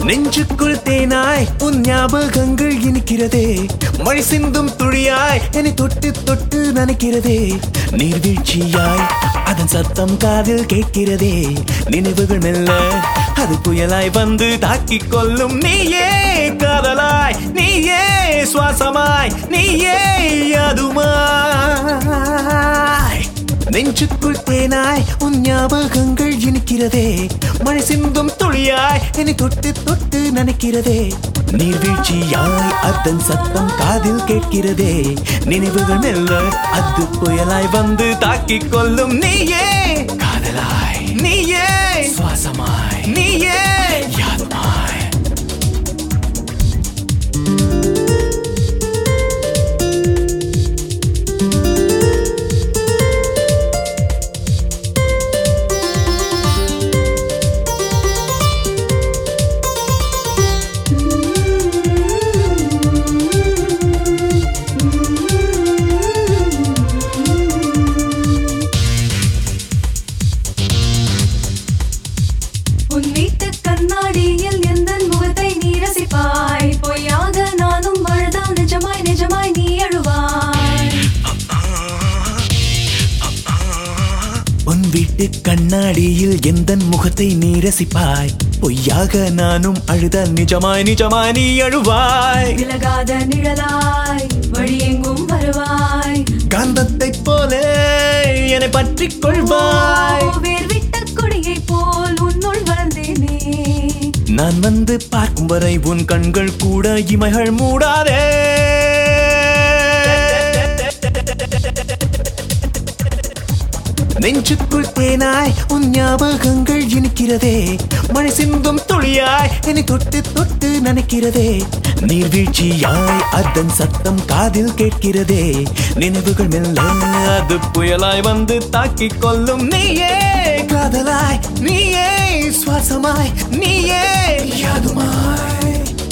நெஞ்சுக்குள் தேனாய் உன் ஞாபகங்கள் இனிக்கிறதே மழை சிந்தும் துளியாய் என்னை தொட்டு தொட்டு நனைக்கிறதே நீர்வீழ்ச்சியாய் அதன் சத்தம் காதில் கேட்கிறதே நினைவுகள் மெல்ல அது புயலாய் வந்து தாக்கிக் கொள்ளும் நீயே காதலாய் நீயே சுவாசமாய் நீயே அதுமாய் நெஞ்சுக்குள் தேனாய் உன் ஞாபகங்கள் இனிக்கிறதே மழை சிந்தும் துளியாய் என்னை தொட்டு தொட்டு நனைக்கிறதே நீர்வீழ்ச்சியாய் அதன் சத்தம் காதில் கேட்கிறதே நினைவுகள் மெல்ல அது புயலாய் வந்து தாக்கிக் கொள்ளும் நீயே காதலாய் நீயே சுவாசமாய் நீயே யாதுமாய் உன் வீட்டு கண்ணாடியில் எந்த முகத்தை நீ ரசிப்பாய் பொய்யாக நானும் அழுதால் நிஜமாய் நிஜமாய் நீ அழுவாய் உன் வீட்டு கண்ணாடியில் எந்த முகத்தை நீ ரசிப்பாய் பொய்யாக நானும் அழுதால் நிஜமாய் நிஜமாய் நீ அழுவாய் விலகாத நிழலாய் வழியெங்கும் வருவாய் காந்தத்தைப் போல என்னை பற்றிக் கொள்வாய் வேர் விட்ட கொடியை போல் உன்னுள் வளர்ந்தேனே நான் வந்து பார்க்கும் வரை உன் கண்கள் கூட இமைகள் மூடாதே நெஞ்சுக்குள் தேனாய் உன் ஞாபகங்கள் இனிக்கிறதே மழை சிந்தும் துளியாய் என்னை தொட்டு தொட்டு நனைக்கிறதே நீர்வீழ்ச்சியாய் அதன் சத்தம் காதில் கேட்கிறதே நினைவுகள் மெல்ல அது புயலாய் வந்து தாக்கிக் கொள்ளும் நீயே காதலாய் நீயே சுவாசமாய் நீயே யாதுமாய்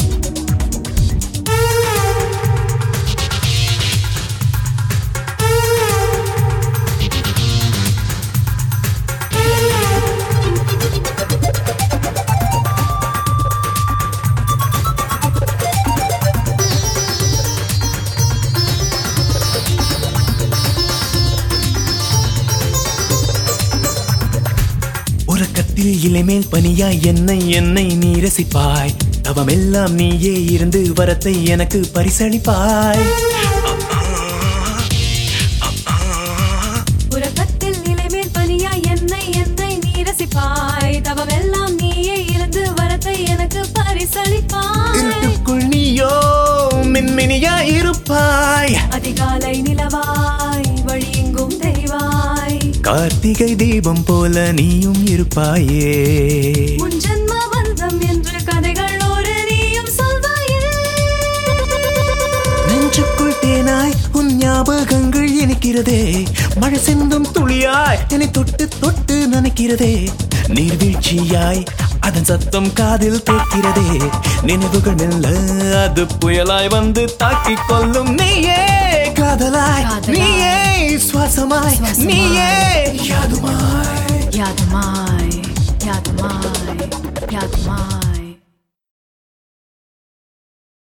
உறக்கத்தில் இலைமேல் பனியாய் என்னை என்னை நீ ரசிப்பாய் தவமெல்லாம் நீயே இருந்து வரத்தை எனக்கு பரிசளிப்பாய் உறக்கத்தில் நிலைமேல் பனியாய் என்னை என்னை நீ ரசிப்பாய் தவமெல்லாம் நீயே இருந்து வரத்தை எனக்கு பரிசளிப்பாய் இருட்டுக்குள் நீயோ மின்மினியாய் இருப்பாய் அதிகாலை நிலவாய் வழியெங்கும் தெரிவாய் கார்த்திகை தீபம் போல நீயும் இருப்பாயே உன் ஜன்ம பந்தம் என்று கதைகள் ஒரு நீயும் சொல்வாயே நெஞ்சுக்குள் தேனாய் உன் ஞாபகங்கள் இனிக்கிறதே மழை சிந்தும் துளியாய் என்னை தொட்டு தொட்டு நனைக்கிறதே நீர்வீழ்ச்சியாய் அதன் சத்தம் காதில் கேட்கிறதே நினைவுகள் மெல்ல அது புயலாய் வந்து தாக்கிக் கொள்ளும் நீயே காதலாய் காதலாய். நீயே சுவாசமாய் சுவாசமாய். நீயே யாதுமாய் யாதுமாய் யாதுமாய்